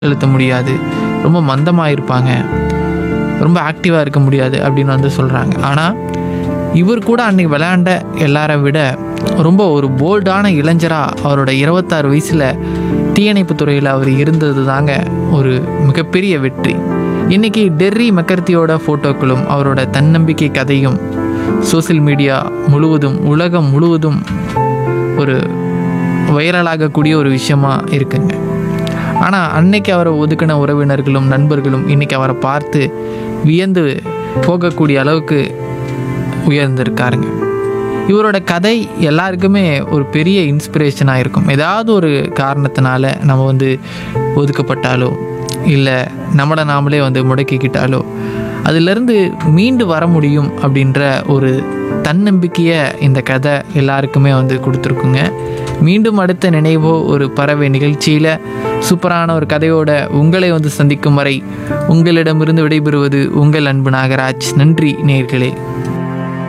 செலுத்த முடியாது ரொம்ப மந்தமாக இருப்பாங்க ரொம்ப ஆக்டிவாக இருக்க முடியாது அப்படின்னு வந்து சொல்கிறாங்க ஆனால் இவர் கூட அன்னைக்கு விளையாண்ட எல்லாரை விட ரொம்ப ஒரு போல்டான இளைஞராக அவரோட இருபத்தாறு வயசில் தீயணைப்பு துறையில் அவர் இருந்தது தாங்க ஒரு மிகப்பெரிய வெற்றி இன்னைக்கு டெர்ரி மெக்கர்த்தியோட ஃபோட்டோக்களும் அவரோட தன்னம்பிக்கை கதையும் சோஷியல் மீடியா முழுவதும் உலகம் முழுவதும் ஒரு வைரலாகக்கூடிய ஒரு விஷயமா இருக்குங்க ஆனால் அன்னைக்கு அவரை ஒதுக்கின உறவினர்களும் நண்பர்களும் இன்னைக்கு அவரை பார்த்து வியந்து போகக்கூடிய அளவுக்கு உயர்ந்திருக்காருங்க இவரோட கதை எல்லாருக்குமே ஒரு பெரிய இன்ஸ்பிரேஷனாக இருக்கும் ஏதாவது ஒரு காரணத்தினால நம்ம வந்து ஒதுக்கப்பட்டாலோ இல்லை நம்மளை நாமளே வந்து முடக்கிக்கிட்டாலோ அதிலிருந்து மீண்டு வர முடியும் அப்படின்ற ஒரு தன்னம்பிக்கையை இந்த கதை எல்லாருக்குமே வந்து கொடுத்துருக்குங்க மீண்டும் அடுத்த நினைவோ ஒரு பறவை நிகழ்ச்சியில் சூப்பரான ஒரு கதையோட உங்களை வந்து சந்திக்கும் வரை உங்களிடமிருந்து விடைபெறுவது உங்கள் அன்பு நாகராஜ் நன்றி நேர்களே